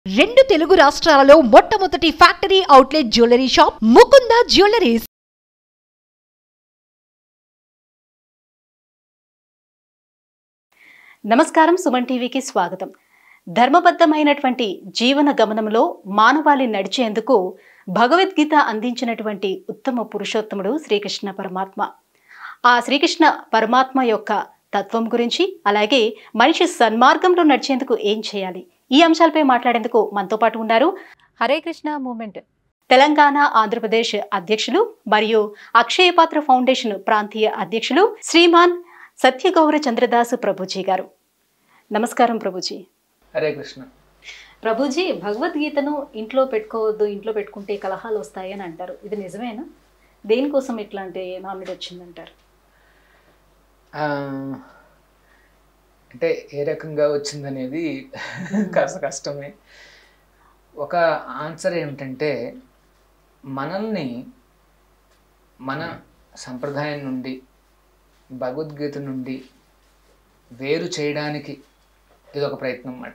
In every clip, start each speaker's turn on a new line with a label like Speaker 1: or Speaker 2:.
Speaker 1: రెండు తెలుగు రాష్ట్రాలలో మొట్టమొదటి factory outlet jewellery shop Mukunda jewelleries
Speaker 2: నమస్కారం సుమన్ టీవీకి స్వాగతం ధర్మబద్ధమైనటువంటి జీవన గమనంలో మానవాళి నడిచేందుకు భగవద్గీత అందించినటువంటి ఉత్తమ పురుషోత్తముడు శ్రీకృష్ణ పరమాత్మ ఆ శ్రీకృష్ణ పరమాత్మ యొక్క తత్వం గురించి అలాగే మనిషి సన్మార్గంలో నడిచేందుకు ఏం చేయాలి ఈ అంశాలపై మాట్లాడేందుకు మనతో పాటు ఉన్నారు హరే కృష్ణ మూమెంట్ తెలంగాణ ఆంధ్రప్రదేశ్ అధ్యక్షులు మరియు అక్షయపాత్ర ఫౌండేషన్ ప్రాంతీయ అధ్యక్షులు శ్రీమాన్ సత్యగౌర చంద్రదాస్ ప్రభుజీ గారు నమస్కారం ప్రభుజీ
Speaker 3: హరే కృష్ణ
Speaker 2: ప్రభుజీ భగవద్గీతను ఇంట్లో పెట్టుకోవద్దు ఇంట్లో పెట్టుకుంటే కలహాలు వస్తాయి అని అంటారు ఇది నిజమేనా దేనికోసం ఇట్లాంటి నామినేట్ వచ్చిందంటారు
Speaker 3: ఆ, అంటే ఏ రకంగా వచ్చిందనేది కాస్త కష్టమే ఒక ఆన్సర్ ఏమిటంటే మనల్ని మన సంప్రదాయం నుండి భగవద్గీత నుండి వేరు చేయడానికి ఇది ఒక ప్రయత్నం అన్నమాట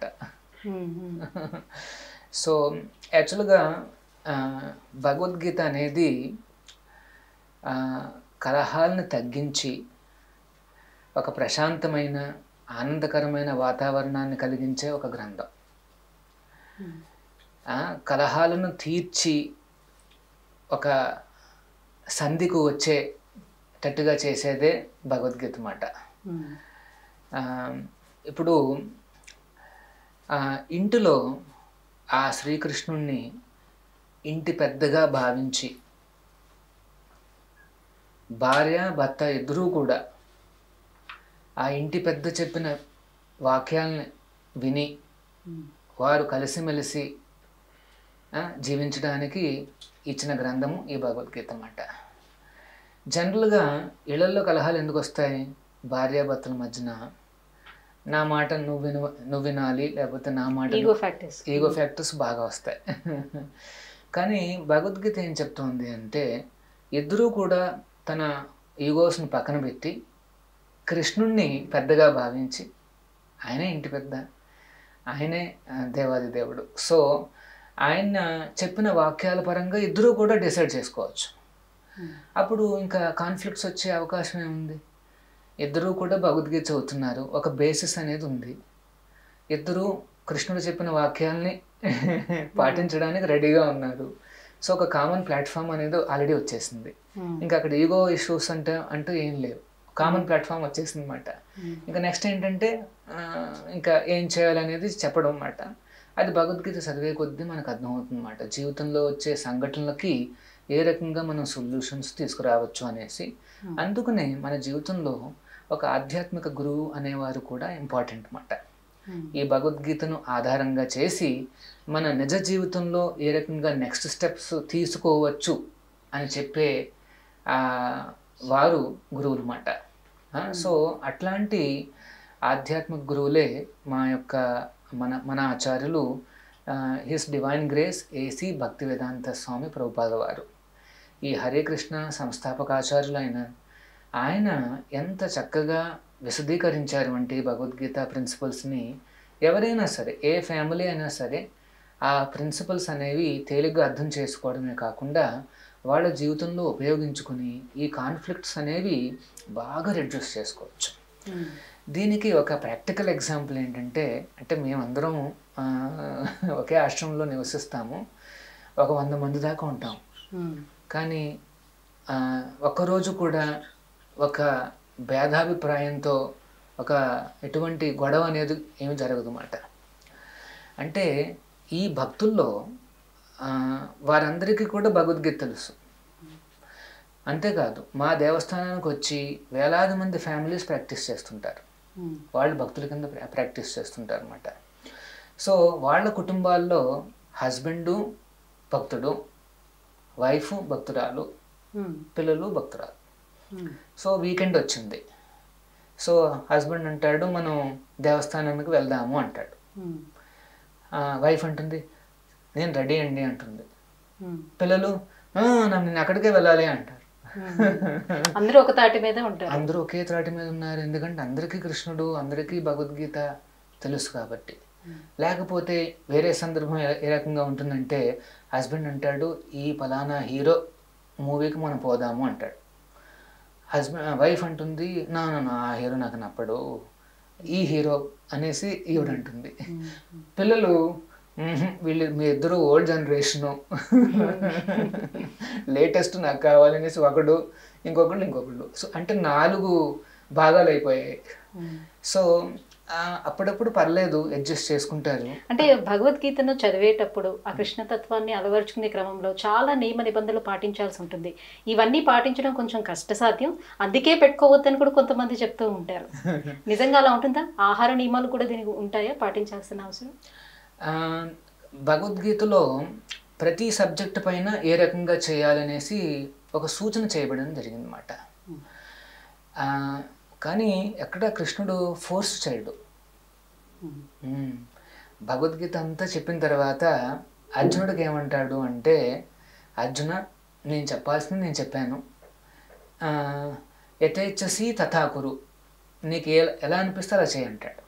Speaker 3: సో యాక్చువల్గా ఆ, భగవద్గీత అనేది ఆ, కలహాలను తగ్గించి ఒక ప్రశాంతమైన ఆనందకరమైన వాతావరణాన్ని కలిగించే ఒక గ్రంథం ఆ, కలహాలను తీర్చి ఒక సంధికు వచ్చేటట్టుగా చేసేదే భగవద్గీత మాట ఆ, ఇప్పుడు ఆ, ఇంటిలో ఆ శ్రీకృష్ణుణ్ణి ఇంటి పెద్దగా భావించి భార్య భర్త ఇద్దరూ కూడా ఆ ఇంటి పెద్ద చెప్పిన వాక్యాలని విని వారు కలిసిమెలిసి ఆ, జీవించడానికి ఇచ్చిన గ్రంథము ఈ భగవద్గీత అన్నమాట జనరల్గా ఇళ్లలో కలహాలు ఎందుకు వస్తాయి భార్యాభర్తల మధ్యన నా మాట నువ్వు విను నువ్వు వినాలి లేకపోతే నా మాట
Speaker 2: ఈగో ఫ్యాక్టర్స్
Speaker 3: ఈగో ఫ్యాక్టర్స్ బాగా వస్తాయి కానీ భగవద్గీత ఏం చెప్తోంది అంటే ఇద్దరూ కూడా తన ఈగోస్ని పక్కన పెట్టి కృష్ణుణ్ణి పెద్దగా భావించి ఆయనే ఇంటి పెద్ద ఆయనే ఆ, దేవాది దేవుడు సో ఆయన చెప్పిన వాక్యాల పరంగా ఇద్దరూ కూడా డిసైడ్ చేసుకోవచ్చు అప్పుడు ఇంకా కాన్ఫ్లిక్ట్స్ వచ్చే అవకాశం ఏముంది ఇద్దరూ కూడా భగవద్గీత చదువుతున్నారు ఒక బేసిస్ అనేది ఉంది ఇద్దరూ కృష్ణుడు చెప్పిన వాక్యాల్ని పాటించడానికి రెడీగా ఉన్నారు సో ఒక కామన్ ప్లాట్ఫామ్ అనేది ఆల్రెడీ వచ్చేసింది ఇంకా అక్కడ ఈగో ఇష్యూస్ అంటే అంటూ ఏం లేవు కామన్ ప్లాట్ఫామ్ వచ్చేసింది అనమాట ఇంకా నెక్స్ట్ ఏంటంటే ఆ, ఇంకా ఏం చేయాలనేది చెప్పడం అన్నమాట అది భగవద్గీత చదివే కొద్దీ మనకు అర్థమవుతుంది అనమాట జీవితంలో వచ్చే సంఘటనలకి ఏ రకంగా మనం సొల్యూషన్స్ తీసుకురావచ్చు అనేసి అందుకనే మన జీవితంలో ఒక ఆధ్యాత్మిక గురువు అనేవారు కూడా ఇంపార్టెంట్ అన్నమాట ఈ భగవద్గీతను ఆధారంగా చేసి మన నిజ జీవితంలో ఏ రకంగా నెక్స్ట్ స్టెప్స్ తీసుకోవచ్చు అని చెప్పే ఆ, వారు గురువులు అన్నమాట ఆ, సో అట్లాంటి ఆధ్యాత్మిక గురువులే మా యొక్క మన మన ఆచార్యులు హిస్ డివైన్ గ్రేస్ ఏసీ భక్తి వేదాంత స్వామి ప్రభుపాద వారు ఈ హరే కృష్ణ సంస్థాపకాచార్యులు ఆయన ఆయన ఎంత చక్కగా విశదీకరించారు అంటే భగవద్గీత ప్రిన్సిపల్స్ని ఎవరైనా సరే ఏ ఫ్యామిలీ అయినా సరే ఆ ప్రిన్సిపల్స్ అనేవి తేలిగ్గా అర్థం చేసుకోవడమే కాకుండా వాళ్ళ జీవితంలో ఉపయోగించుకుని ఈ కాన్ఫ్లిక్ట్స్ అనేవి బాగా రెడ్యూస్ చేసుకోవచ్చు దీనికి ఒక ప్రాక్టికల్ ఎగ్జాంపుల్ ఏంటంటే అంటే మేమందరం ఆ, ఒకే ఆశ్రమంలో నివసిస్తాము ఒక వంద మంది దాకా ఉంటాం కానీ ఆ, ఒక్కరోజు కూడా ఒక భేదాభిప్రాయంతో ఒక ఎటువంటి గొడవ అనేది ఏమి జరగదు అన్నమాట అంటే ఈ భక్తుల్లో ఆ, వారందరికీ కూడా భగవద్గీత తెలుసు అంతేకాదు మా దేవస్థానానికి వచ్చి వేలాది మంది ఫ్యామిలీస్ ప్రాక్టీస్ చేస్తుంటారు వాళ్ళు భక్తుల కింద ప్రా- ప్రాక్టీస్ చేస్తుంటారు అనమాట సో వాళ్ళ కుటుంబాల్లో హస్బెండు భక్తుడు వైఫ్ భక్తురాలు పిల్లలు భక్తురాలు సో వీకెండ్ వచ్చింది సో హస్బెండ్ అంటాడు మనం దేవస్థానానికి వెళ్దాము అంటాడు వైఫ్ అంటుంది నేను రెడీ అండి అంటుంది పిల్లలు "ఆ, నా- నేను అక్కడికే వెళ్ళాలి అంటారు
Speaker 2: అందరూ ఒక తాటి మీద ఉంటారు
Speaker 3: అందరూ ఒకే త్రాటి మీద ఉన్నారు ఎందుకంటే అందరికీ కృష్ణుడు అందరికీ భగవద్గీత తెలుసు కాబట్టి లేకపోతే వేరే సందర్భం ఏ- ఏ రకంగా ఉంటుందంటే హస్బెండ్ అంటాడు ఈ పలానా హీరో మూవీకి మనం పోదాము అంటాడు హస్బెండ్ వైఫ్ అంటుంది నా నా, నా, ఆ హీరో నాకు నప్పడు ఈ హీరో అనేసి ఈవిడ అంటుంది పిల్లలు "మ్మ్హ్, వీళ్ళు మీ ఇద్దరు ఓల్డ్ జనరేషను లేటెస్ట్ నాకు కావాలనేసి ఒకడు ఇంకొకళ్ళు ఇంకొకళ్ళు సో అంటే నాలుగు భాగాలు అయిపోయాయి సో ఆ, అప్పుడప్పుడు పర్లేదు అడ్జస్ట్ చేసుకుంటారు
Speaker 2: అంటే భగవద్గీతను చదివేటప్పుడు ఆ కృష్ణతత్వాన్ని అలవరుచుకునే క్రమంలో చాలా నియమ నిబంధనలు పాటించాల్సి ఉంటుంది ఇవన్నీ పాటించడం కొంచెం కష్టసాధ్యం అందుకే పెట్టుకోవద్దని కూడా కొంతమంది చెప్తూ ఉంటారు నిజంగా అలా ఉంటుందా ఆహార నియమాలు కూడా దీనికి ఉంటాయా పాటించాల్సిన అవసరం
Speaker 3: ఆ, భగవద్గీతలో ప్రతి సబ్జెక్ట్ పైన ఏ రకంగా చేయాలనేసి ఒక సూచన చేయబడడం జరిగిందన్నమాట ఆ, కానీ ఎక్కడ కృష్ణుడు ఫోర్స్ చేయడు మ్మ్. భగవద్గీత అంతా చెప్పిన తర్వాత అర్జునుడికి ఏమంటాడు అంటే అర్జున నేను చెప్పాల్సింది నేను చెప్పాను ఆ, యథేచ్ఛసి తథాకురు నీకు ఏ ఎలా అనిపిస్తే అలా చేయి అంటాడు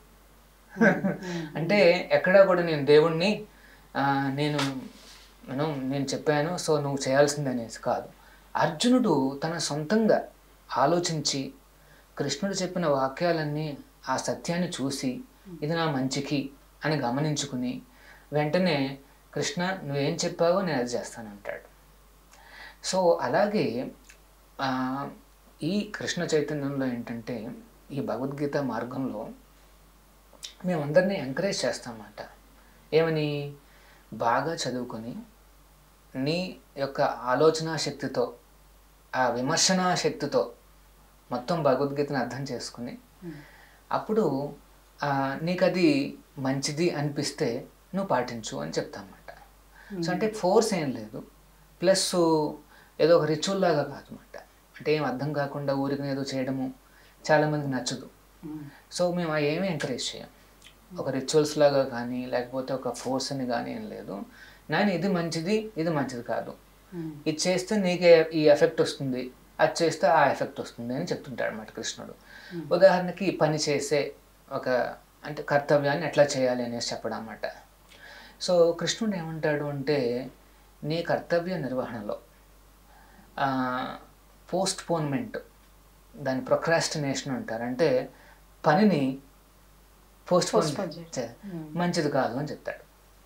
Speaker 3: అంటే ఎక్కడా కూడా నేను దేవుణ్ణి ఆ, నేను నేను నేను చెప్పాను సో నువ్వు చేయాల్సింది అనేసి కాదు అర్జునుడు తన సొంతంగా ఆలోచించి కృష్ణుడు చెప్పిన వాక్యాలన్నీ ఆ సత్యాన్ని చూసి ఇది నా మంచికి అని గమనించుకుని వెంటనే కృష్ణ నువ్వేం చెప్పావో నేను అది చేస్తానంటాడు సో అలాగే ఆ, ఈ కృష్ణ చైతన్యంలో ఏంటంటే ఈ భగవద్గీత మార్గంలో మేమందరినీ ఎంకరేజ్ చేస్తామన్నమాట ఏమని బాగా చదువుకొని నీ యొక్క ఆలోచన శక్తితో ఆ విమర్శనా శక్తితో మొత్తం భగవద్గీతను అర్థం చేసుకుని అప్పుడు ఆ, నీకు అది మంచిది అనిపిస్తే నువ్వు పాటించు అని చెప్తామన్నమాట సో అంటే ఫోర్స్ ఏం లేదు ప్లస్ ఏదో ఒక రిచువల్ లాగా కాదన్నమాట అంటే ఏం అర్థం కాకుండా ఊరికి ఏదో చేయడము చాలామందికి నచ్చదు సో మేము ఆ ఏమీ ఎంకరేజ్ చేయం ఒక రిచువల్స్ లాగా కానీ లేకపోతే ఒక ఫోర్స్ అని కానీ ఏం లేదు నేను ఇది మంచిది ఇది మంచిది కాదు ఇది చేస్తే నీకే ఈ ఎఫెక్ట్ వస్తుంది అది చేస్తే ఆ ఎఫెక్ట్ వస్తుంది అని చెప్తుంటాడు అన్నమాట కృష్ణుడు ఉదాహరణకి ఈ పని చేసే ఒక అంటే కర్తవ్యాన్ని ఎట్లా చేయాలి అనేసి చెప్పడం అన్నమాట సో కృష్ణుడు ఏమంటాడు అంటే నీ కర్తవ్య నిర్వహణలో పోస్ట్ పోన్మెంట్ దాని ప్రొక్రాస్టినేషన్ అంటారు అంటే పనిని పోస్ట్ పోన్
Speaker 2: Postpone చేయడం.
Speaker 3: మంచిది కాదు అని చెప్తాడు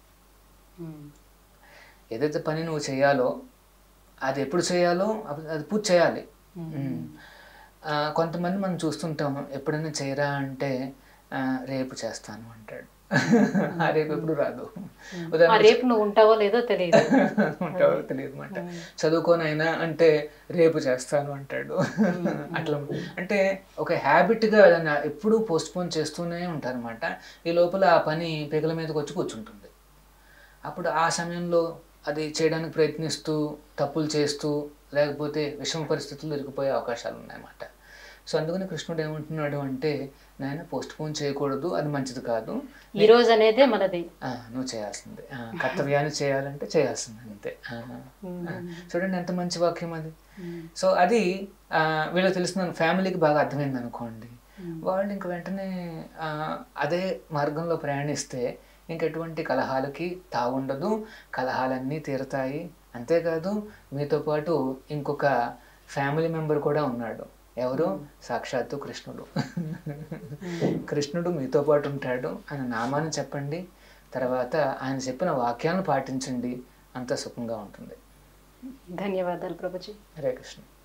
Speaker 3: ఏదైతే పని నువ్వు చేయాలో అది ఎప్పుడు చేయాలో అప్పుడు అది పూర్తి చేయాలి ఉమ్. ఆ, కొంతమంది మనం చూస్తుంటాం ఎప్పుడైనా చేయరా అంటే ఆ, రేపు చేస్తాను అంటాడు ఆ రేపు ఎప్పుడు రాదు
Speaker 2: ఆ
Speaker 3: ఉదాహరణకి
Speaker 2: రేపు నువ్వు ఉంటావో లేదో తెలియదు
Speaker 3: ఉంటావో తెలియదు అనమాట చదువుకోనైనా అంటే రేపు చేస్తాను అంటాడు అట్లా అంటే ఒక హ్యాబిట్గా ఏదైనా ఎప్పుడూ పోస్ట్పోన్ చేస్తూనే ఉంటారనమాట ఈ లోపల ఆ పని పెగల మీదకి వచ్చి కూర్చుంటుంది అప్పుడు ఆ సమయంలో అది చేయడానికి ప్రయత్నిస్తూ తప్పులు చేస్తూ లేకపోతే విషమ పరిస్థితుల్లో ఇరికిపోయే అవకాశాలు ఉన్నాయన్నమాట సో అందుకని కృష్ణుడు ఏమంటున్నాడు అంటే నాయన పోస్ట్ పోన్ చేయకూడదు అది మంచిది కాదు
Speaker 2: ఈ రోజు అనేదే మనది
Speaker 3: ఆ, నువ్వు చేయాల్సిందే ఆ, కర్తవ్యాన్ని చేయాలంటే చేయాల్సిందే అంతే ఆ, ఆ. చూడండి ఎంత మంచి వాక్యం అది సో అది ఆ, వీళ్ళకి తెలిసిన ఫ్యామిలీకి బాగా అర్థమైంది అనుకోండి వాళ్ళు ఇంక వెంటనే ఆ, అదే మార్గంలో ప్రయాణిస్తే ఇంకెటువంటి కలహాలకి తావుండదు కలహాలన్నీ తీరతాయి అంతేకాదు మీతో పాటు ఇంకొక ఫ్యామిలీ మెంబర్ కూడా ఉన్నాడు ఎవరు సాక్షాత్తు కృష్ణుడు కృష్ణుడు మీతో పాటు ఉంటాడు ఆయన నామాన్ని చెప్పండి తర్వాత ఆయన చెప్పిన వాక్యాలను పాటించండి అంత సుఖంగా ఉంటుంది
Speaker 2: ధన్యవాదాలు ప్రభుజీ
Speaker 3: హరే కృష్ణ